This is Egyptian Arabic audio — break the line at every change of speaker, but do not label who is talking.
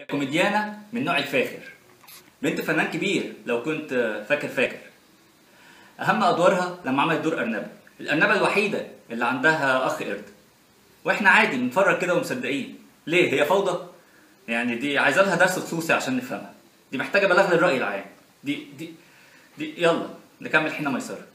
كوميديانة من نوع الفاخر بنت فنان كبير لو كنت فاكر فاكر أهم أدوارها لما عملت دور أرنبة الأرنبة الوحيدة اللي عندها أخ قرد وإحنا عادي بنتفرج كده ومصدقين ليه هي فوضى؟ يعني دي عايزة لها درس خصوصي عشان نفهمها دي محتاجة بلاغ للرأي العام دي دي دي يلا نكمل حين ميسرة